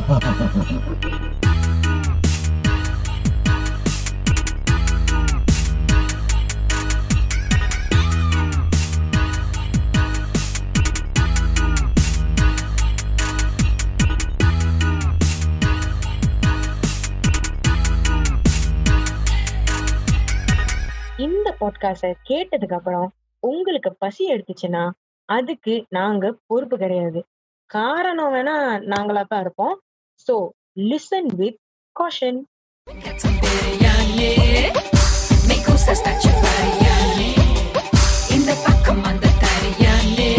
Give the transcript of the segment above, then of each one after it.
இந்த பாட்காஸ்ட கேட்டதுக்கு அப்புறம் உங்களுக்கு பசி எடுத்துச்சுன்னா அதுக்கு நாங்க பொறுப்பு கிடையாது காரணம் வேணா நாங்களா தான் இருப்போம் so listen with caution Get some biryani. Me gusta esta chapariani. In the பக்கம் அந்த தரியானே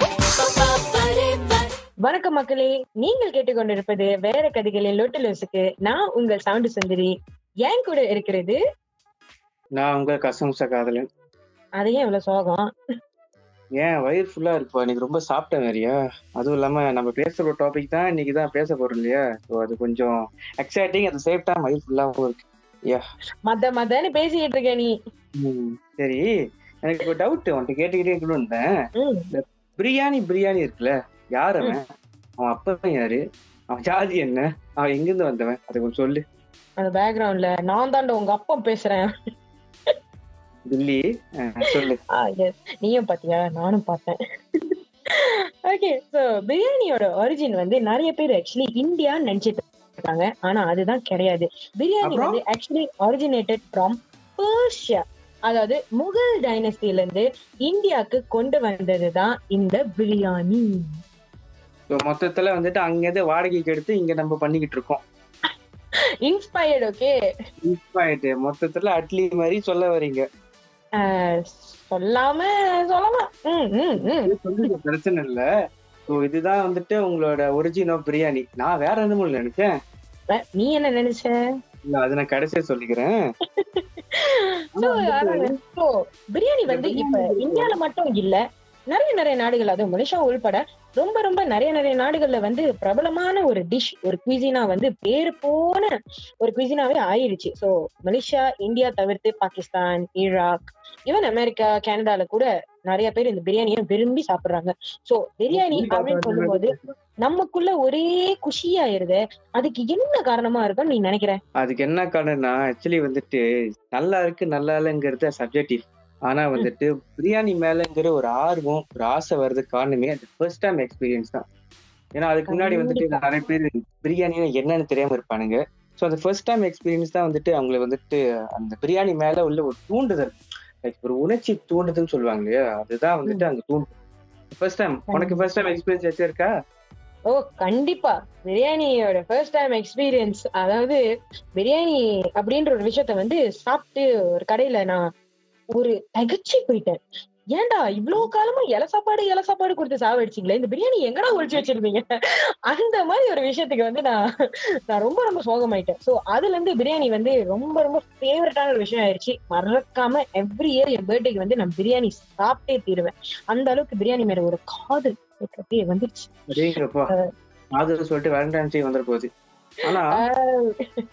வணக்கம் மக்களே நீங்கள் கேட்டுக்கொண்டிருப்பது வேற கதைகளின் லொட்டுலோசுக்கு நான் உங்கள் சவுண்டு சுந்தரி என் கூட இருக்கிறது நான் உங்க கசம்ச காதலன் அதையே இவ்வளவு சோகம் ஏன் வயிறு ஃபுல்லா இருக்குப்பா இன்னைக்கு ரொம்ப சாப்பிட்டேன் வேறியா அதுவும் இல்லாம நம்ம பேசுற டாபிக் தான் இன்னைக்கு தான் பேச போறோம் இல்லையா ஸோ அது கொஞ்சம் எக்ஸைட்டிங் அந்த சேம் டைம் வயிறு ஃபுல்லாவும் இருக்கு யா மத மதன்னு பேசிக்கிட்டு இருக்க நீ சரி எனக்கு ஒரு டவுட் உன்கிட்ட கேட்டுக்கிட்டே கூட இருந்தேன் ம், பிரியாணி பிரியாணி இருக்குல்ல யார் அவன் அவன் அப்பன் யாரு அவன் ஜாதி என்ன அவன் எங்கிருந்து வந்தவன் அதை கொஞ்சம் சொல்லு அந்த பேக்ரவுண்ட்ல நான் தாண்ட உங்க அப்பா பேசுறேன் தில்லி அஹ், சொல்லு எஸ் நீயும் பாத்தியா நானும் பார்த்தேன் ஓகே சோ பிரியாணியோட ஒரிஜின் வந்து நிறைய பேர் ஆக்சுவலி இந்தியா நினைச்சிட்டு இருக்காங்க ஆனா அதுதான் கிடையாது பிரியாணி அப்புறம்? வந்து ஆக்சுவலி ஒரிஜினேட்டட் ஃப்ரம் பர்ஷியா அதாவது முகல் டைனஸ்டில இருந்து இந்தியாக்கு கொண்டு வந்ததுதான் இந்த பிரியாணி ஸோ மொத்தத்துல வந்துட்டு அங்கேருந்து வாடகைக்கு எடுத்து இங்க நம்ம பண்ணிக்கிட்டு இருக்கோம் இன்ஸ்பயர்ட் ஓகே ஆயிட்டு மொத்தத்துல அட்லி மாதிரி சொல்ல வரீங்க சொல்லாம சொல்லலாம் ம், ம், ம். சொல்லுங்க பிரச்சனை இல்ல ஸோ இதுதான் வந்துட்டு உங்களோட ஒரிஜின் ஆஃப் பிரியாணி நான் வேற என்னமோ இல்லை நினைச்சேன் அஹ், நீ என்ன நினைச்ச இல்ல அது நான் கடைசியா சொல்லிக்கிறேன் So, அதான் so, பிரியாணி வந்து இப்ப இந்தியால மட்டும் இல்ல நிறைய நிறைய நாடுகள் அதுவும் மலேசியா உள்பட ரொம்ப ரொம்ப நிறைய நிறைய நாடுகள்ல வந்து பிரபலமான ஒரு டிஷ் ஒரு குவிசினா வந்து பேரு போன ஒரு குவிசினாவே ஆயிருச்சு சோ மலேசியா இந்தியா தவிர்த்து பாகிஸ்தான் ஈராக் ஈவன் அமெரிக்கா கனடால கூட நிறைய பேர் இந்த பிரியாணியை விரும்பி சாப்பிடுறாங்க சோ பிரியாணி அப்படின்னு சொல்லும்போது நமக்குள்ள ஒரே குஷியாயிருது அதுக்கு என்ன காரணமா இருக்கும்னு நீ நினைக்கிற அதுக்கு என்ன காரணம்னா ஆக்சுவலி வந்துட்டு நல்லா இருக்கு நல்லா இல்லைங்கிறது சப்ஜெக்டிவ் ஆனா வந்துட்டு பிரியாணி மேலங்கிற ஒரு ஆர்வம் ஒரு ஆசை வர்றதுக்கு காரணமே அது ஃபர்ஸ்ட் டைம் எக்ஸ்பீரியன்ஸ் தான் ஏன்னா அதுக்கு முன்னாடி வந்துட்டு நிறைய பேர் பிரியாணினா என்னன்னு தெரியாம இருப்பானுங்க ஸோ அந்த ஃபர்ஸ்ட் டைம் எக்ஸ்பீரியன்ஸ் தான் வந்துட்டு அவங்களை வந்துட்டு அந்த பிரியாணி மேல உள்ள ஒரு தூண்டுதல் லைக் ஒரு உணர்ச்சி தூண்டுதல்னு சொல்லுவாங்க இல்லையா அதுதான் வந்துட்டு அங்க தூண்டு ஃபர்ஸ்ட் டைம் உனக்கு ஃபர்ஸ்ட் டைம் எக்ஸ்பீரியன்ஸ் வச்சு இருக்கா ஓ கண்டிப்பா பிரியாணியோட ஃபர்ஸ்ட் டைம் எக்ஸ்பீரியன்ஸ் அதாவது பிரியாணி அப்படின்ற ஒரு விஷயத்த வந்து சாப்பிட்டு ஒரு கடையில நான் ஒரு தகச்சு போயிட்டேன் ஏன்டா இவ்வளவு காலமா இல சாப்பாடு இல சாப்பாடு கொடுத்து சாவடிச்சிங்களே இந்த பிரியாணி எங்கடா ஒழிச்சு வச்சிருந்தீங்க அந்த மாதிரி ஒரு விஷயத்துக்கு வந்து நான் நான் ரொம்ப ரொம்ப சோகமாயிட்டேன் சோ அதுல இருந்து பிரியாணி வந்து ரொம்ப ரொம்ப ஃபேவரட்டான ஒரு விஷயம் ஆயிடுச்சு மறக்காம எவ்ரி இயர் என் பர்த்டேக்கு வந்து நான் பிரியாணி சாப்பிட்டே தீருவேன் அந்த அளவுக்கு பிரியாணி மேல ஒரு காதல் எனக்கு அப்படியே வந்துருச்சு அப்படிங்கிறப்பா அது சொல்லிட்டு வேலண்டைன்ஸ் டே வந்துட போகுது ஆனா ஆஹ்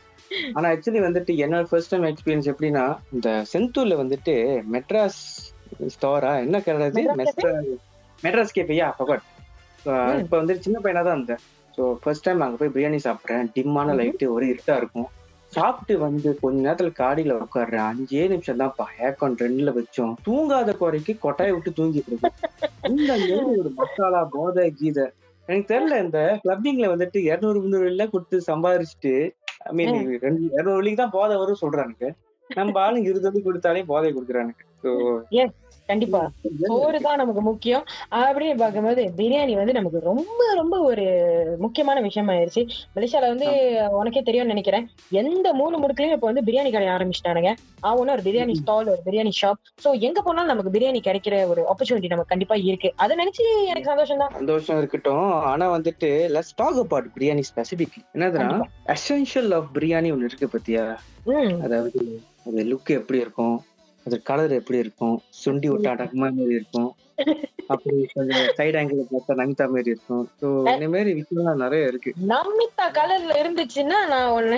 ஆனா ஆக்சுவலி வந்துட்டு என்னோட ஃபர்ஸ்ட் டைம் எக்ஸ்பீரியன்ஸ் எப்படின்னா இந்த செந்தூர்ல வந்துட்டு மெட்ராஸ் ஸ்டோரா என்ன கடை அது மெட்ராஸ் மெட்ராஸ் மெட்ராஸ் கேப்பையா பகட் ம். இப்ப வந்துட்டு சின்ன பையனா தான் இருந்தேன் ஸோ ஃபர்ஸ்ட் டைம் அங்க போய் பிரியாணி சாப்பிட்றேன் டிம்மான ம்ஹும். லைட்டு ஒரு இருட்டா இருக்கும் சாப்பிட்டு வந்து கொஞ்ச நேரத்துல காடியில உட்காடுறேன் அஞ்சே நிமிஷம் தான் ஏக்கம் ரெண்டுல வச்சோம் தூங்காத குறைக்கு கொட்டாயை விட்டு தூங்கிட்டு இருக்கோம் இந்த அளவுக்கு ஒரு மசாலா போதை கீதை எனக்கு தெரியல இந்த கிளப்பிங்ல வந்துட்டு இருநூறு முந்நூறு வெள்ளி கொடுத்து சம்பாதிச்சுட்டு ஐ மீன் ரெண்டு இருநூறு வெள்ளிக்கு தான் போதை வரும் சொல்றானுங்க நம்ம ஆளுங்க இருபது வெள்ளி கொடுத்தாலே போதை கொடுக்குறானுங்க ஸோ கண்டிப்பா சோறு தான் நமக்கு முக்கியம் அப்படின்னு பார்க்கும்போது பிரியாணி வந்து நமக்கு ரொம்ப ரொம்ப ஒரு முக்கியமான விஷயம் ஆயிருச்சு மலேசியால வந்து உனக்கே தெரியும்னு நினைக்கிறேன் எந்த மூணு முடுக்குலயும் இப்ப வந்து பிரியாணி கடை ஆரம்பிச்சிட்டானுங்க ஆகும்னா ஒரு பிரியாணி ஸ்டால் ஒரு பிரியாணி ஷாப் சோ எங்க போனாலும் நமக்கு பிரியாணி கிடைக்கிற ஒரு ஆப்பர்ச்சுனிட்டி நமக்கு கண்டிப்பா இருக்கு அதை நினைச்சு எனக்கு சந்தோஷம் தான் சந்தோஷம் இருக்கட்டும் ஆனா வந்துட்டு let's talk about biryani specific என்னதுன்னா எசென்ஷியல் ஆஃப் பிரியாணி ஒன்னு இருக்கு பத்தியா உம் அதாவது அது லுக் எப்படி இருக்கும் அது கலர் எப்படி இருக்கும் சுண்டி விட்டா டக்மா மாதிரி இருக்கும் அப்படி கொஞ்சம் சைடு ஆங்கிள் பார்த்தா நமிதா மாதிரி இருக்கும் ஸோ இந்த மாதிரி விஷயம்லாம் நிறைய இருக்கு நமிதா கலர்ல இருந்துச்சுன்னா நான் ஒண்ணு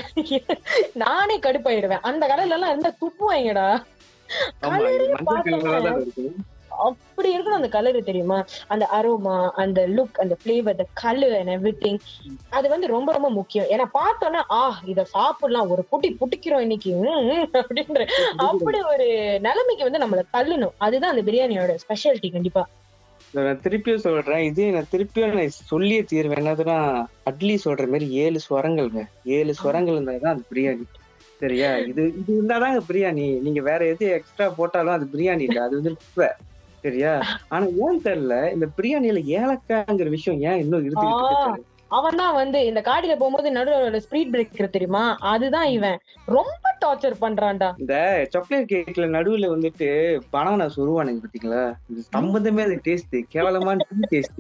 நானே கடுப்பாயிடுவேன் அந்த கலர்ல எல்லாம் இருந்தா துப்புவாங்கடா ஆமா கலரே இது மஞ்சள் பார்த்தோம்னா கலர்ல தான் இருக்கும் அப்படி இருக்கணும் அந்த கலர் தெரியுமா அந்த அரோமா அந்த லுக் அந்த பிளேவர் அந்த கலர் அண்ட் எவ்ரி அது வந்து ரொம்ப ரொம்ப முக்கியம் ஏன்னா பார்த்தோன்னா ஆ இத சாப்பிடலாம் ஒரு புட்டி புட்டிக்கிறோம் இன்னைக்கு ம், ம், அப்படின்ற அப்படி ஒரு நிலைமைக்கு வந்து நம்மள தள்ளணும் அதுதான் அந்த பிரியாணியோட ஸ்பெஷாலிட்டி கண்டிப்பா நான் திருப்பியும் சொல்றேன் இது நான் திருப்பியும் நான் சொல்லியே தீர்வேன் என்னதுன்னா அட்லி சொல்ற மாதிரி ஏழு ஸ்வரங்கள்ங்க ஏழு ஸ்வரங்கள் இருந்தாதான் அது பிரியாணி சரியா இது இது இருந்தாதாங்க பிரியாணி நீங்க வேற எது எக்ஸ்ட்ரா போட்டாலும் அது பிரியாணி இல்ல அது வந்து குப்பை. சரியா ஆனா ஏன் தெரியல இந்த பிரியாணியில ஏலக்காய்ங்கிற விஷயம் ஏன் இன்னும் இருந்துகிட்டு இருக்கு தெரியல. அவன் தான் வந்து இந்த காடியில போகும்போது நடுவில் ஸ்பீட் பிரேக்கர் தெரியுமா அதுதான் இவன் ரொம்ப டார்ச்சர் பண்றான்டா இந்த சாக்லேட் கேக்ல நடுவுல வந்துட்டு பனானா சொருவானுங்க பாத்தீங்களா இது சம்பந்தமே அது டேஸ்ட் கேவலமான டேஸ்ட்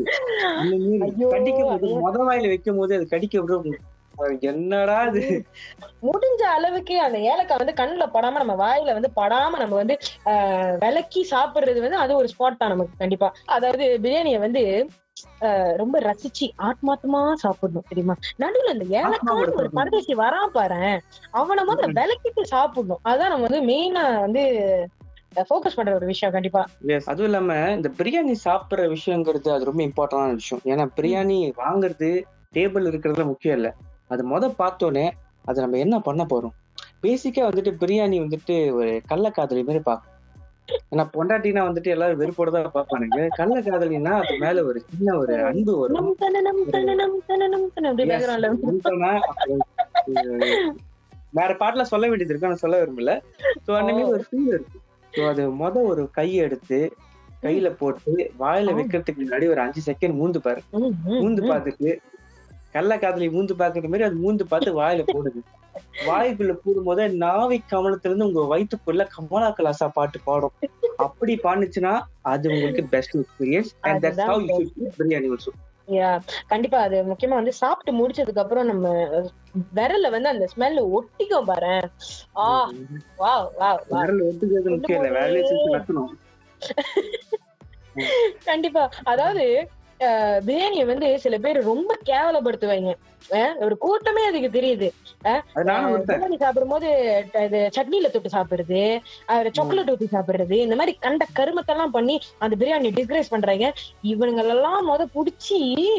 ஐயோ, கடிக்கும் போது அதே- முத வாயில வைக்கும் போது அது கடிக்க விட என்னடா இது முடிஞ்ச அளவுக்கு அந்த ஏலக்காய் வந்து கண்ணுல படாம நம்ம வாயில வந்து படாம நம்ம வந்து ஆஹ், விலக்கி சாப்பிடுறது வந்து அது ஒரு ஸ்பாட் தான் நமக்கு கண்டிப்பா அதாவது பிரியாணியை வந்து ஆஹ், ரொம்ப ரசிச்சு ஆத்மாத்தமா சாப்பிடணும் தெரியுமா நடுவுல இந்த ஏலக்காய் ஒரு சாப்பிடணும். பரதேசி வரா பாரு அவனை வந்து விலக்கிட்டு சாப்பிடணும் அதான் நம்ம வந்து மெயினா வந்து ஃபோக்கஸ் பண்ற ஒரு விஷயம் கண்டிப்பா Yes. அதுவும் இல்லாம இந்த பிரியாணி சாப்பிடுற விஷயங்கிறது அது ரொம்ப இம்பார்ட்டன்டான விஷயம் ஏன்னா பிரியாணி வாங்குறது டேபிள் இருக்கிறதுல முக்கியம் இல்ல அது முத பார்த்தோன்னே அது நம்ம என்ன பண்ண போறோம் பேசிக்கா வந்துட்டு பிரியாணி வந்துட்டு ஒரு கள்ளக்காதலி மாதிரி பார்க்கும் ஏன்னா பொண்டாட்டினா வந்துட்டு எல்லாரும் வெறுப்போட தான் பார்ப்பானுங்க கள்ளக்காதலினா அது மேல ஒரு சின்ன ஒரு அன்பு வரும் நம் தன நம் தன நம் தன நம் தன அப்படி Yes. பேக்ரவுண்ட்ல அன்புனா அப்புறம், அஹ், வேற பாட்டுல சொல்ல வேண்டியது இருக்கு ஆனா சொல்ல விரும்பல சோ அந்த மாதிரி ஒரு ஃபீல் இருக்கு சோ அது முத ஒரு கையை எடுத்து கையில போட்டு வாயில ஆ. வைக்கிறதுக்கு முன்னாடி ஒரு அஞ்சு செகண்ட் மூந்து பாரு மூந்து பார்த்துட்டு கள்ள காதலி மூந்து பாக்குற மாதிரி அது மூந்து பார்த்து வாயில போடுது வாய்க்குள்ள போடும் போது நாவை கவனத்துல இருந்து உங்க வயிற்றுக்குள்ள கமலா கலாசா பாட்டு பாடும் அப்படி பாடுச்சுன்னா அது உங்களுக்கு பெஸ்ட் எக்ஸ்பீரியன்ஸ் அண்ட் தட்ஸ் அதுதான் how you should biryani also Yeah, கண்டிப்பா அது முக்கியமா வந்து சாப்பிட்டு முடிச்சதுக்கு அப்புறம் நம்ம விரல்ல வந்து அந்த ஸ்மெல் ஒட்டிக்கும் பாரு ஆ வா வா வா விரல் ஒட்டுக்கிறது முக்கியம் இல்ல வேலையை செஞ்சு நட்டணும் கண்டிப்பா அதாவது அஹ், பிரியாணியை வந்து சில பேர் ரொம்ப கேவலப்படுத்துவாங்க அஹ், ஒரு கூட்டமே அதுக்கு தெரியுது அது நானும் ஒருத்தன் பிரியாணி சாப்பிடும்போது ட- இது சட்னில தொட்டு சாப்பிடுறது அதுல சாக்லேட் ஊத்தி சாப்பிடுறது இந்த மாதிரி கண்ட கருமத்தெல்லாம் பண்ணி அந்த பிரியாணி டிஸ்கிரேஸ் பண்றாங்க இவனுங்களெல்லாம் முத புடிச்சு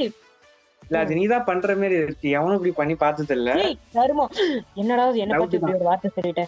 இல்ல அது நீதான் பண்ற மாதிரி இருக்கு எவனும் இப்படி பண்ணி பார்த்தது இல்ல ஏய், கருமம் என்னடா இது, என்ன பத்தி இப்படி ஒரு வார்த்தை சொல்லிட்டேன்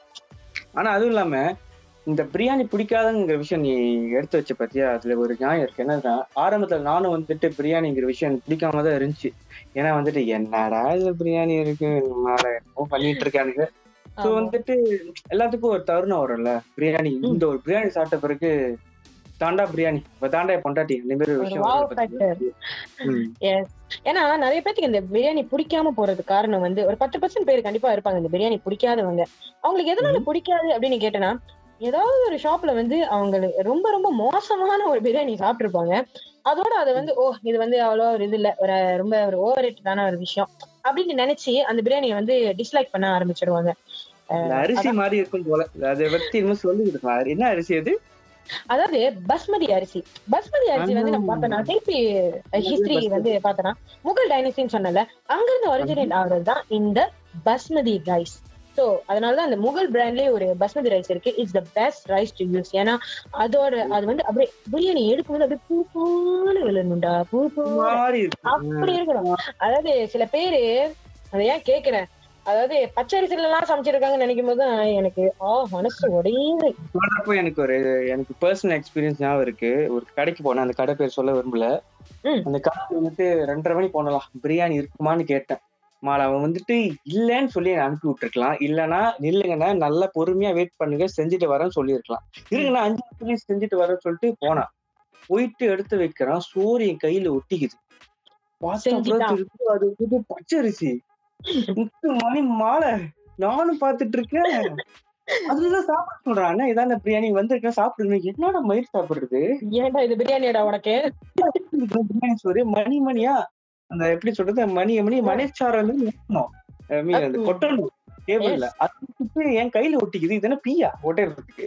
ஆனா அதுவும் இல்லாம இந்த பிரியாணி பிடிக்காதங்கிற விஷயம் நீ எடுத்து வச்ச பத்தியா அதுல ஒரு நியாயம் இருக்கு என்னன்னா ஆரம்பத்துல நானும் வந்துட்டு பிரியாணிங்கிற விஷயம் எனக்கு பிடிக்காம தான் இருந்துச்சு ஏன்னா வந்துட்டு என்னடா இது பிரியாணி இருக்கு என்னடா என்னமோ பண்ணிட்டு இருக்கானுங்க சோ ஆமா. வந்துட்டு எல்லாத்துக்கும் ஒரு தருணம் வரும்ல பிரியாணி இந்த ஒரு பிரியாணி சாப்பிட்ட பிறகு தாண்டா பிரியாணி இப்ப தாண்டா என் பொண்டாட்டி இந்த மாதிரி ஒரு ஒரு விஷயம் wow வருது பாத்தீங்களா? ம். Yes. ஏன்னா நிறைய பேத்துக்கு இந்த பிரியாணி பிடிக்காம போறதுக்கு காரணம் வந்து ஒரு பத்து பர்சன்ட் பேர் கண்டிப்பா இருப்பாங்க இந்த பிரியாணி பிடிக்காதவங்க அவங்களுக்கு எதனால பிடிக்காது அப்படின்னு கேட்டேன்னா ஏதாவது ஒரு ஷாப்ல வந்து அவங்களுக்கு ரொம்ப ரொம்ப மோசமான ஒரு பிரியாணி சாப்பிட்டுருப்பாங்க அதோட அதை வந்து ஓ இது வந்து அவ்வளோ ஒரு இது இல்ல ஒரு ரொம்ப ஒரு ஓவர் ரேட்டடான ஒரு விஷயம் அப்படின்னு நினைச்சு அந்த பிரியாணியை வந்து டிஸ்லைக் பண்ண ஆரம்பிச்சிடுவாங்க இந்த அரிசி மாதிரி இருக்கும் போல அதை பத்தி இன்னும் சொல்லி கொடுக்கலாம் என்ன அரிசி அது அதாவது பஸ்மதி அரிசி பஸ்மதி அரிசி வந்து நம்ம பார்த்தோம்னா திருப்பி ஹிஸ்டரி வந்து பார்த்தோம்னா முகல் டைனஸ்டின்னு சொன்னல அங்க இருந்து ஒரிஜினேட் ஆகுறது தான் இந்த பஸ்மதி ரைஸ் சோ அதனாலதான் அந்த முகல் பிராண்ட்லயே ஒரு பஸ்மதி ரைஸ் இருக்கு it's the best rice to use ஏன்னா அதோட அது வந்து அப்படியே பிரியாணி எடுக்கும்போது அப்படியே பூ போல விழணும்டா பூ போல மாதிரி இருக்கு அப்படி இருக்கணும் அதாவது சில பேரு அதை ஏன் கேக்குறேன் அதாவது பச்சரிசில எல்லாம் சமைச்சிருக்காங்கன்னு நினைக்கும் போது எனக்கு ஆ மனசு உடையுது சொல்றப்போ எனக்கு ஒரு எனக்கு பர்சனல் எக்ஸ்பீரியன்ஸ் ஞாபகம் இருக்கு ஒரு கடைக்கு போனேன் அந்த கடை பேர் சொல்ல விரும்பல ம். அந்த கடைக்கு வந்துட்டு ரெண்டரை மணி போனலாம் பிரியாணி இருக்குமான்னு கேட்டேன் மாலை அவன் வந்துட்டு இல்லைன்னு சொல்லி என்னை அனுப்பி விட்டுருக்கலாம் இல்லைன்னா நில்லுங்கண்ணா நல்லா பொறுமையா வெயிட் பண்ணுங்க செஞ்சுட்டு வரேன்னு சொல்லியிருக்கலாம் இருக்குண்ணா அஞ்சு நிமிஷம் செஞ்சுட்டு வரேன்னு சொல்லிட்டு போனான் போயிட்டு எடுத்து வைக்கிறான் சோறு என் கையில ஒட்டிக்குது பார்த்தா செஞ்சுட்டான். அப்புறம் இருக்கு, அது வந்து பச்சரிசி முத்து மணி மாலை நானும் பாத்துட்டு இருக்கேன் அதுதான் சாப்பிட சொல்றான் அண்ணா இதான் பிரியாணி வந்திருக்கேன் சாப்பிடுங்க என்னடா மயிர் சாப்பிடுறது ஏன்டா இது பிரியாணியோட உனக்கு பிரியாணி சோறு மணி மணியா அந்த எப்படி சொல்றது மணி மணி மணிச்சாரம் வந்து நிற்கணும் I mean, அந்த ம். கொட்டணும் டேபிள்ல அது வந்துட்டு என் கையில ஒட்டிக்குது இது என்ன பீயா ஒட்டுறதுக்கு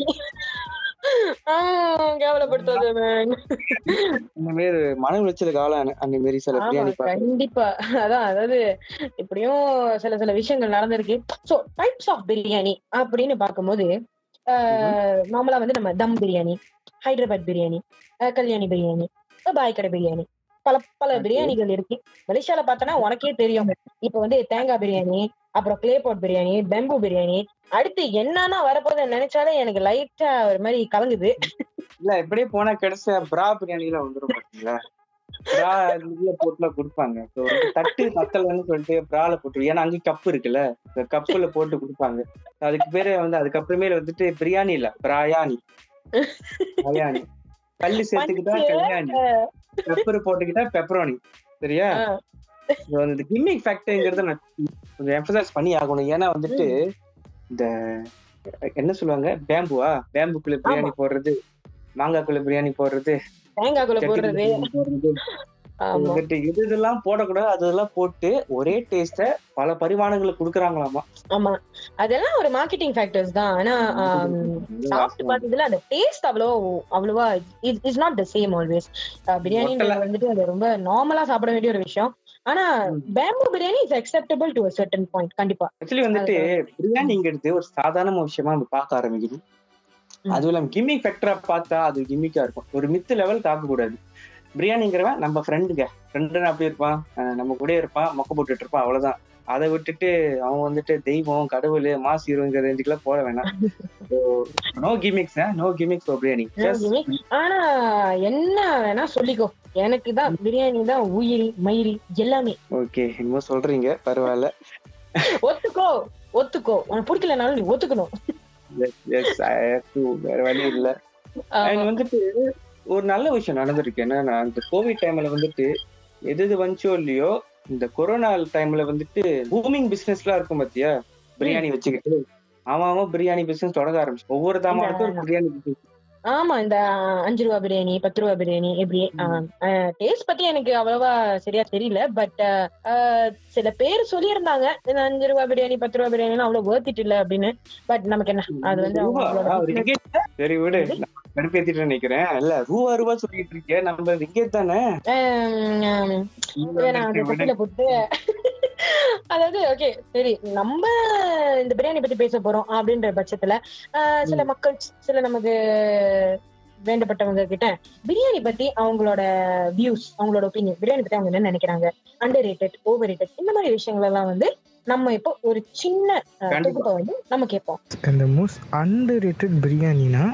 ஆஹ் கேவலப்படுத்தாத man. இந்த மாதிரி மன உளைச்சலுக்கு ஆளான அந்த மாதிரி சில ஆமா பிரியாணி பார்க்க கண்டிப்பா அதான் அதாவது இப்படியும் சில சில விஷயங்கள் நடந்திருக்கு சோ டைப்ஸ் ஆஃப் பிரியாணி அப்படின்னு பார்க்கும்போது நார்மலா வந்து நம்ம தம் பிரியாணி ஹைதராபாத் பிரியாணி அஹ் கல்யாணி பிரியாணி அஹ் பாய் கடை பிரியாணி பல பல Okay. பிரியாணிகள் இருக்கு மலேசியால பார்த்தோன்னா உனக்கே தெரியும் இப்ப வந்து தேங்காய் பிரியாணி அப்புறம் clay pot biryani bamboo biryani அடுத்து என்னன்னா வரப்போகுதுன்னு நினைச்சாலே எனக்கு லைட்டா ஒரு மாதிரி கலங்குது இல்ல இப்படியே போனா கிடைச்ச பிரா பிரியாணி எல்லாம் வந்துரும் பாத்தீங்களா பிரா இதுல போட்டுலாம் கொடுப்பாங்க So, வந்து தட்டு பத்தலன்னு சொல்லிட்டு பிரால போட்டு ஏன்னா அங்க கப்பு இருக்குல்ல இந்த கப்புல போட்டு கொடுப்பாங்க அதுக்கு பேரு வந்து அதுக்கப்புறமேல வந்துட்டு பிரியாணி இல்ல பிராயாணி பிரியாணி கல்லு சேர்த்துக்கிட்டா பஞ்சு, கல்யாணி பெப்பர் போட்டுக்கிட்டா பெப்பரோனி சரியா ஆஹ் So, அந்த கிம்மிக் ஃபேக்டர்ங்கிறத நான் கொஞ்சம் எம்பசைஸ் பண்ணி ஆகணும் ஏன்னா வந்துட்டு இந்த என்ன சொல்லுவாங்க பேம்புவா பேம்புக்குள்ள பிரியாணி போடுறது மாங்காய்க்குள்ள பிரியாணி போடுறது தேங்காய்க்குள்ள போடுறது பிரியாணி போடுறது ஆமா வந்துட்டு இது இதெல்லாம் போடக்கூடாது அதெல்லாம் போட்டு ஒரே டேஸ்ட பல பரிமாணங்களை கொடுக்குறாங்களாமா ஆமா அதெல்லாம் ஒரு மார்க்கெட்டிங் ஃபேக்டர்ஸ் தான் ஆனா ஆம், சாப்பிட்டு பார்த்ததுல அந்த டேஸ்ட் அவ்வளோ அவ்வளவா is not the same always biryani Hotel-ல- வந்துட்டு அது ரொம்ப நார்மலா சாப்பிட வேண்டிய ஒரு விஷயம் ஆனா ம். Bamboo biryani is acceptable to certain point கண்டிப்பா ஆக்சுவலி வந்துட்டு பிரியாணிங்கிறது ஒரு சாதாரண விஷயமா நம்ம பார்க்க ஆரம்பிக்குது ம். அதுவும் இல்லாம கிம்மிக் ஃபேக்டரா பார்த்தா அது கிம்மிக்கா இருக்கும் ஒரு மித்து லெவல் பார்க்க கூடாது பிரியாணிங்கிறவன் நம்ம ஃப்ரெண்டுங்க ஃப்ரெண்டுன்னு அப்படி இருப்பான் அஹ் நம்ம கூட இருப்பான் மொக்க போட்டுட்டு இருப்பான் அவ்வளவுதான் அதை விட்டுட்டு அவன் வந்துட்டு தெய்வம் கடவுள் மாஸ் ஹீரோங்கிற ரேஞ்சுக்குலாம் போட வேணாம் no gimmicks no gimmicks for biryani ஆனா என்ன வேணா சொல்லிக்கோ எனக்கு தான் பிரியாணி தான் உயிரி மயிரி எல்லாமே ஓகே என்னமோ சொல்றீங்க பரவாயில்ல ஒத்துக்கோ ஒத்துக்கோ உனக்கு பிடிக்கலனாலும் நீ ஒத்துக்கணும் எஸ் வேற வழி இல்ல அண்ட் வந்துட்டு ஒரு நல்ல விஷயம் நடந்திருக்கு என்னன்னா இந்த கோவிட் டைம்ல வந்துட்டு எது எது வந்துச்சோ இல்லையோ இந்த கொரோனா டைம்ல வந்துட்டு பூமிங் பிசினஸ்லாம் இருக்கும் பாத்தியா பிரியாணி வச்சுக்கிட்டு அவன் அவன் பிரியாணி பிசினஸ் தொடங்க ஆரம்பிச்சு ஒவ்வொரு தாமாவுக்கும் ஒரு பிரியாணி business. ஆமா இந்த அஞ்சு ரூபா பிரியாணி பத்து ரூபா பிரியாணி இப்படி டேஸ்ட் பத்தி எனக்கு அவ்வளவா சரியா தெரியல பட் சில பேர் சொல்லியிருந்தாங்க இந்த அஞ்சு ரூபா பிரியாணி பத்து ரூபா பிரியாணி அவ்வளவு worth இல்ல அப்படின்னு பட் நமக்கு என்ன அது வந்து ரூபா, அவங்களோட ஆ, ஒரு business. ringgit. சரி விடு நான் கடுப்பேத்திட்டு நினைக்கிறேன் இல்ல ரூபா ரூபா சொல்லிட்டு இருக்கேன் நம்ம ரிங்கெட் தானே ஆம், ஆம். இதை நான் அந்த விடு. தொட்டில போட்டு அதாவது ஓகே சரி நம்ம இந்த பிரியாணி பத்தி பேச போறோம் அப்படின்ற பட்சத்துல ஆஹ், சில மக்கள் சில நமக்கு வேண்டப்பட்டவங்க கிட்ட பிரியாணி பத்தி அவங்களோட வியூஸ் அவங்களோட ஒப்பீனியன் பிரியாணி பத்தி அவங்க என்ன நினைக்கிறாங்க அண்டர் ரேட்டட் ஓவர் ரேட்டட் இந்த மாதிரி விஷயங்கள் எல்லாம் வந்து நம்ம இப்போ ஒரு சின்ன ஆஹ், கண்டிப்பா. தொகுப்பை வந்து நம்ம கேட்போம் And the most underrated biryani na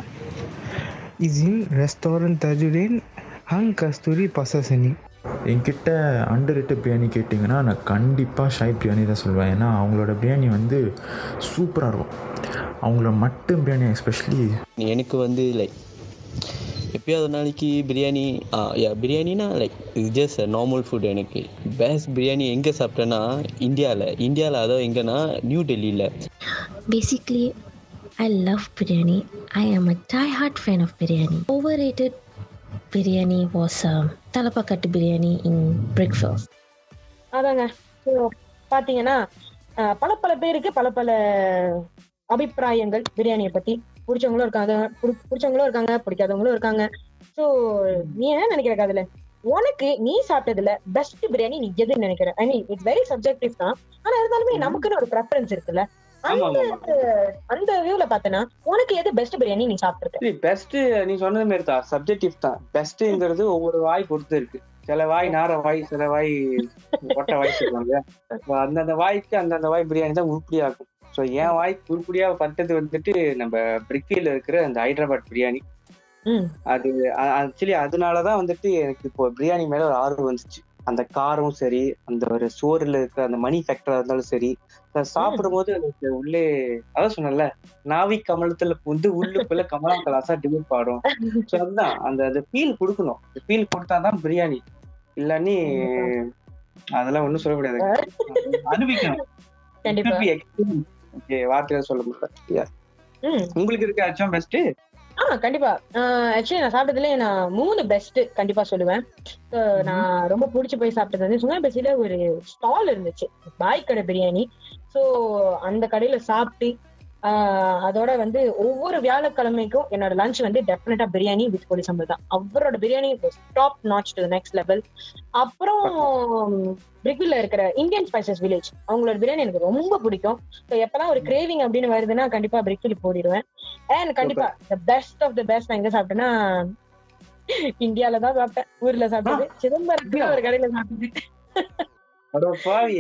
is in restaurant Tajuddin Hang Kasturi Pasasani. என்கிட்ட அண்டர் ரேட்டு பிரியாணி கேட்டிங்கன்னா நான் கண்டிப்பாக ஷாய் பிரியாணி தான் சொல்லுவேன் ஏன்னா அவங்களோட பிரியாணி வந்து சூப்பராக இருக்கும் அவங்கள மட்டன் பிரியாணி எஸ்பெஷலி எனக்கு வந்து லைக் எப்பயாவது ஒரு நாளைக்கு பிரியாணி யா பிரியாணினா லைக் இது ஜஸ்ட் நார்மல் ஃபுட் எனக்கு பெஸ்ட் பிரியாணி எங்கே சாப்பிட்டேன்னா இந்தியாவில் இந்தியாவில் அதாவது எங்கன்னா நியூ டெல்லியில் Basically, I love biryani. I am a die-hard fan of biryani. Overrated biryani was um, talapakattu biryani in Brickfield. அதாங்க So, பாத்தீங்கன்னா அஹ், பல பல பேருக்கு பல பல அபிப்பிராயங்கள் பிரியாணியை பத்தி பிடிச்சவங்களும் இருக்காங்க புடி- பிடிச்சவங்களும் இருக்காங்க பிடிக்காதவங்களும் இருக்காங்க சோ நீ என்ன நினைக்கிற அதுல உனக்கு நீ சாப்பிட்டதுல பெஸ்ட் பிரியாணி நீ எதுன்னு நினைக்கிற I mean it's very subjective தான் ஆனா இருந்தாலுமே நமக்குன்னு ஒரு ப்ரெஃபரன்ஸ் இருக்குல்ல ஆமா அந்த ஆமா அந்த வியூல பார்த்தனா உனக்கு எது பெஸ்ட் பிரியாணி நீ சாப்பிட்டிருக்க சரி பெஸ்ட் நீ சொன்னது மாதிரி தான் சப்ஜெக்டிவ் தான் பெஸ்ட்ங்கிறது ஒவ்வொரு வாய் பொறுத்து இருக்கு சில வாய் நார வாய் சில வாய் ஒட்ட வாய் சொல்லுவாங்க So, அந்தந்த வாய்க்கு அந்தந்த வாய் பிரியாணி தான் உருப்படியா இருக்கும் ஸோ என் வாய்க்கு உருப்படியா பட்டது வந்துட்டு நம்ம பிரிக்ஃபீல்ட்ல இருக்கிற அந்த ஹைதராபாத் பிரியாணி ம். அது ஆக்சுவலி அதனாலதான் வந்துட்டு எனக்கு இப்போ பிரியாணி மேல ஒரு ஆர்வம் வந்துச்சு அந்த காரம் சரி அந்த ஒரு சோறுல இருக்கிற அந்த மணி ஃபேக்டரா இருந்தாலும் சரி அதை சாப்பிடும்போது எனக்கு உள்ளே அதான் சொன்னேன்ல நாவி கமலத்துல வந்து உள்ளுக்குள்ள கமலா கலாசா டிமிட் பாடும் ஸோ அதுதான் அந்த அந்த ஃபீல் கொடுக்கணும் ஃபீல் கொடுத்தாதான் பிரியாணி இல்லாட்டி அதெல்லாம் ஒண்ணும் சொல்ல முடியாது அனுபவிக்கணும் கண்டிப்பா ஓகே வார்த்தையில சொல்ல முடியல ம் உங்களுக்கு இருக்காச்சும் பெஸ்ட் ஆ கண்டிப்பா ஆக்சுவலி நான் சாப்பிட்டதுல நான் மூணு பெஸ்ட் கண்டிப்பா சொல்லுவேன் So, நான் ரொம்ப பிடிச்சி போய் சாப்பிட்டது வந்து சுங்காபேசியில ஒரு ஸ்டால் இருந்துச்சு பாய் கடை பிரியாணி சோ அந்த கடையில சாப்பிட்டு ஆஹ் அதோட வந்து ஒவ்வொரு வியாழக்கிழமைக்கும் என்னோட லஞ்ச் வந்து டெஃபினட்டா பிரியாணி வித் கோழி சம்பல் தான் அவரோட biryani top notch to next level அப்புறம் பிரிக்வில்ல இருக்கிற இந்தியன் ஸ்பைசஸ் வில்லேஜ் அவங்களோட பிரியாணி எனக்கு ரொம்ப பிடிக்கும் ஸோ எப்பெல்லாம் ஒரு கிரேவிங் அப்படின்னு வருதுன்னா கண்டிப்பா பிரிக்வில் போடிடுவேன் அண்ட் கண்டிப்பா the best of the best நான் எங்க சாப்பிட்டேன்னா இந்தியால தான் சாப்பிட்டேன் ஊர்ல சாப்பிட்டது சிதம்பரத்துல ஒரு கடையில சாப்பிட்டது அட பாவி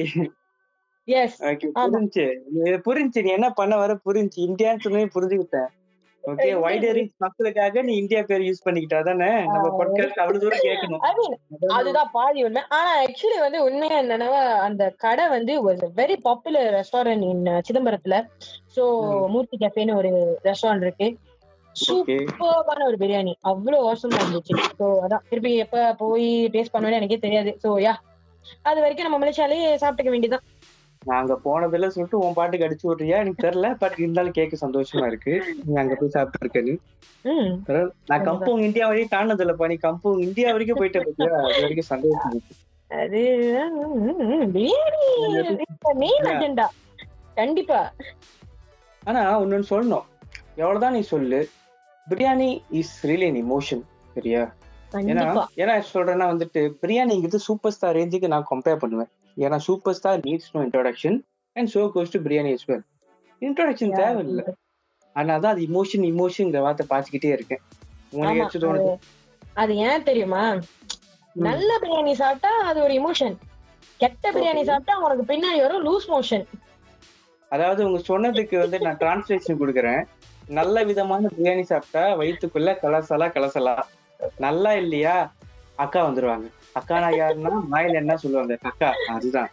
எஸ் ஓகே ஆமா. புரிஞ்சு இது புரிஞ்சு நீ என்ன பண்ண வர புரிஞ்சு இந்தியான்னு சொன்னே புரிஞ்சுக்கிட்டேன் ஓகே Indian வைடரி மக்களுக்காக நீ இந்தியா பேர் யூஸ் பண்ணிக்கிட்டா தானே நம்ம ஆ. பாட்காஸ்ட் அவ்வளவு தூரம் கேட்கணும் ஐ மீன் அதுதான் பாதி உண்மை ஆனா ஆக்சுவலி வந்து உண்மையா என்னன்னா அந்த கடை வந்து was very popular restaurant in சிதம்பரத்துல சோ மூர்த்தி கேஃபேன்னு ஒரு ரெஸ்டாரண்ட் இருக்கு ஓகே சூப்பரான ஒரு பிரியாணி அவ்வளவு அவசரமா இருந்துச்சு சோ அதான் திருப்பி எப்ப போய் டேஸ்ட் பண்ணுவேன்னு எனக்கே தெரியாது சோ யா அது வரைக்கும் நம்ம மலேசியாலே சாப்பிட்டுக்க வேண்டியதான் நாங்க போனதுல சொல்லிட்டு உன் பாட்டுக்கு அடிச்சு விட்றியா எனக்கு தெரியல பட் இருந்தாலும் கேட்க சந்தோஷமா இருக்கு நீ அங்க போய் சாப்பிட்டு இருக்கேன்னு ம் நான் கம்பௌங் இந்தியா வரையும் தாண்டதில்ல பண்ணி கம்பௌங் இந்தியா வரைக்கும் போயிட்ட பத்தியா அது வரைக்கும் சந்தோஷம் இருக்கு. அது ம், ம், பிரியாணி மெயின் அஜெண்டா கண்டிப்பா ஆனா ஒன்னு சொல்லணும் எவ்வளவுதான் நீ சொல்லு biryani is really an emotion சரியா ஏன்னா கண்டிப்பா ஏன்னா சொல்றேன்னா வந்துட்டு பிரியாணிங்கிறது சூப்பர் ஸ்டார் ரேஞ்சுக்கு நான் கம்பேர் பண்ணுவேன் ஏன்னா super star needs no introduction and so goes to biryani as well introduction தேவையில்லை ஆனா தான் அது இமோஷன் இமோஷன்ங்கிற வார்த்தை பாய்ச்சிக்கிட்டே இருக்கேன் உங்களுக்கு ஆமா, ஏதாச்சும் தோணுது அது ஏன் தெரியுமா நல்ல பிரியாணி சாப்பிட்டா அது ஒரு இமோஷன் கெட்ட பிரியாணி சாப்பிட்டா உனக்கு பின்னாடி வரும் லூஸ் மோஷன் அதாவது உங்க சொன்னதுக்கு வந்து நான் டிரான்ஸ்லேஷன் கொடுக்குறேன் நல்ல விதமான பிரியாணி சாப்பிட்டா வயிற்றுக்குள்ள கலசலா கலசலா நல்லா இல்லையா அக்கா வந்துருவாங்க அக்கானா யாருன்னா மாயில என்ன சொல்லுவாங்க அக்கா அதுதான்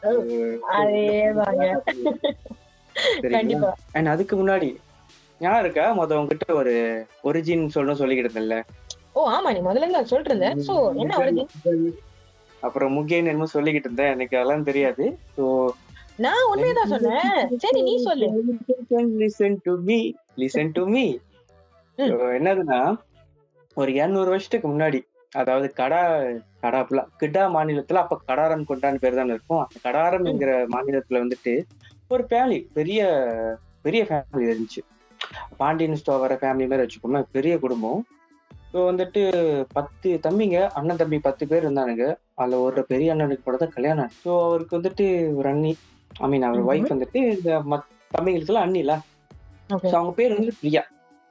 அதேதாங்க சரிங்களா? கண்டிப்பா அண்ட் அதுக்கு முன்னாடி ஞாபகம் இருக்கா முத உங்ககிட்ட ஒரு ஒரிஜின் சொல்லணும் சொல்லிக்கிட்டு இருந்தேன்ல ஓ ஆமா நீ முதல்ல இருந்து அதை சொல்லிட்டு இருந்த சோ என்ன வருது அப்புறம் முகேன் என்னமோ சொல்லிக்கிட்டு இருந்தேன் எனக்கு அதெல்லாம் தெரியாது ஸோ நான் உண்மையதான் சொன்னேன் சரி நீ சொல்லு listen to me listen to me ம். என்னதுன்னா ஒரு இருநூறு வருஷத்துக்கு முன்னாடி அதாவது கடா கடாப்புல கிடா மாநிலத்துல அப்ப கடாரம் கொண்டான்னு பேர் தானே இருக்கும் அந்த கடாரம் என்கிற மாநிலத்துல வந்துட்டு ஒரு ஃபேமிலி பெரிய பெரிய ஃபேமிலி இருந்துச்சு பாண்டியன் ஸ்டோ வர ஃபேமிலி மாதிரி வச்சுக்கோமே பெரிய குடும்பம் ஸோ வந்துட்டு பத்து தம்பிங்க அண்ணன் தம்பி பத்து பேர் இருந்தானுங்க அதுல ஒரு பெரிய அண்ணனுக்கு கூட தான் கல்யாணம் ஸோ அவருக்கு வந்துட்டு ஒரு அண்ணி ஐ மீன் அவர் ம்ஹும். ஒய்ஃப் வந்துட்டு இந்த மத் தம்பிங்களுக்குலாம் அண்ணில ஓகே ஸோ அவங்க பேர் வந்து பிரியா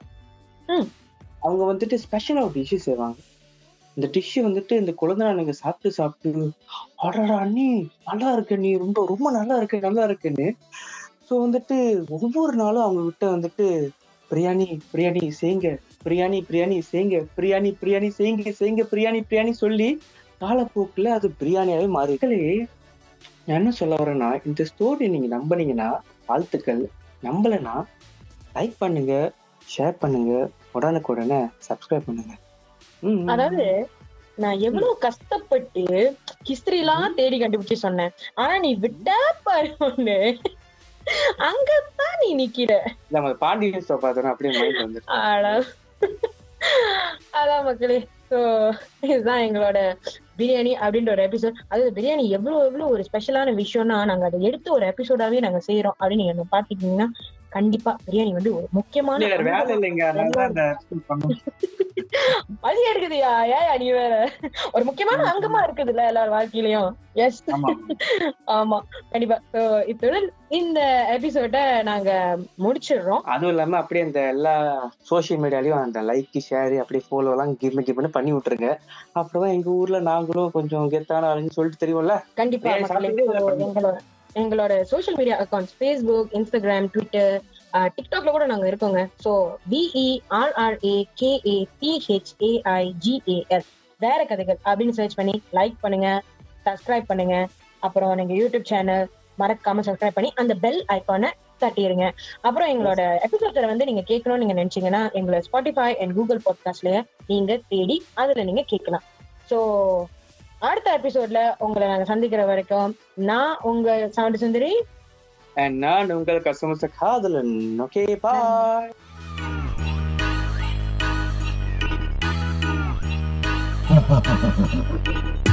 ம். அவங்க வந்துட்டு ஸ்பெஷலா ஒரு டிஷ் செய்வாங்க இந்த டிஷ் வந்துட்டு இந்த குழந்தைங்க சாப்பிட்டு சாப்பிட்டு அடடா அண்ணி நல்லா இருக்கு நீ ரொம்ப ரொம்ப நல்லா இருக்கு நல்லா இருக்குன்னு ஸோ வந்துட்டு ஒவ்வொரு நாளும் அவங்க கிட்ட வந்துட்டு பிரியாணி பிரியாணி செய்யுங்க பிரியாணி பிரியாணி செய்யுங்க பிரியாணி பிரியாணி செய்யுங்க செய்யுங்க பிரியாணி பிரியாணி சொல்லி காலப்போக்குல அது பிரியாணியாவே மாறி மக்களே, நான் என்ன சொல்ல வரேன்னா இந்த ஸ்டோரி நீங்க நம்பினீங்கன்னா வாழ்த்துக்கள் நம்பலைன்னா லைக் பண்ணுங்க ஷேர் பண்ணுங்க உடனுக்குடனே சப்ஸ்கிரைப் பண்ணுங்க ம், ம். அதாவது நான் எவ்வளவு கஷ்டப்பட்டு ஹிஸ்டரி எல்லாம் தேடி கண்டுபிடிச்சு சொன்னேன் ஆனா நீ விட்டா பாரு ஒண்ணு அங்கதான் நீ நிக்கிற நம்ம பாண்டியன் ஸ்டோ பார்த்தோன்னா அப்படியே மைண்ட் வந்து ஆடா அதான் மக்களே ஸோ இதுதான் எங்களோட பிரியாணி அப்படின்ற ஒரு எபிசோட் அதாவது பிரியாணி எவ்வளவு எவ்வளவு ஒரு ஸ்பெஷலான விஷயம்னா நாங்க அதை எடுத்து ஒரு எபிசோடாவே நாங்க செய்யறோம் அப்படின்னு நீங்க பாத்தீங்கன்னா கண்டிப்பா பிரியாணி வந்து ஒரு முக்கியமான வேற வேலை இல்லைங்க அதனால தான் இந்த episode பண்ணோம். பசி எடுக்குதுயா ஏயா நீ வேற ஒரு முக்கியமான அங்கமா இருக்குதுல்ல எல்லார் வாழ்க்கையிலயும் எஸ் ஆமா ஆமா கண்டிப்பா So, இத்துடன் இந்த எபிசோட நாங்க முடிச்சிடுறோம் அதுவும் இல்லாம அப்படியே இந்த எல்லா சோஷியல் மீடியாலயும் அந்த லைக் ஷேர் அப்படியே ஃபாலோ எல்லாம் கிவ் கிவ்னு பண்ணி விட்டுருங்க அப்புறம் எங்க ஊர்ல நாங்களும் கொஞ்சம் கெத்தான ஆளுன்னு சொல்லிட்டு தெரியும்ல கண்டிப்பா ஏன் மக்களே சாப்பிட்டு இதை So, பண்ணுங்க. எங்களோட எங்களோட social media accounts Facebook Instagram Twitter டிக்டாக்ல கூட நாங்க இருக்கோங்க ஸோ பிஇஆர்ஆர்ஏ கேஏ டிஹெச்ஏஐ ஜிஏஎல் வேற கதைகள் அப்படின்னு சர்ச் பண்ணி லைக் பண்ணுங்க சப்ஸ்கிரைப் பண்ணுங்க அப்புறம் நீங்க யூடியூப் சேனல் மறக்காம சப்ஸ்கிரைப் பண்ணி அந்த பெல் ஐக்கானை தட்டிடுங்க அப்புறம் எங்களோட எபிசோட்ஸை வந்து நீங்க கேட்கணும்னு நீங்க நினைச்சீங்கன்னா எங்களோட ஸ்பாட்டிஃபை அண்ட் கூகுள் பாட்காஸ்ட்லயே நீங்க தேடி அதுல நீங்க கேட்கலாம் ஸோ அடுத்த எபிசோட்ல உங்களை நாங்க சந்திக்கிற வரைக்கும் நான் உங்க சவுண்ட் சுந்தரி அண்ட் நான் உங்கள் கஸ்டமர்ஸ் காதலன் okay bye ha ha ha ha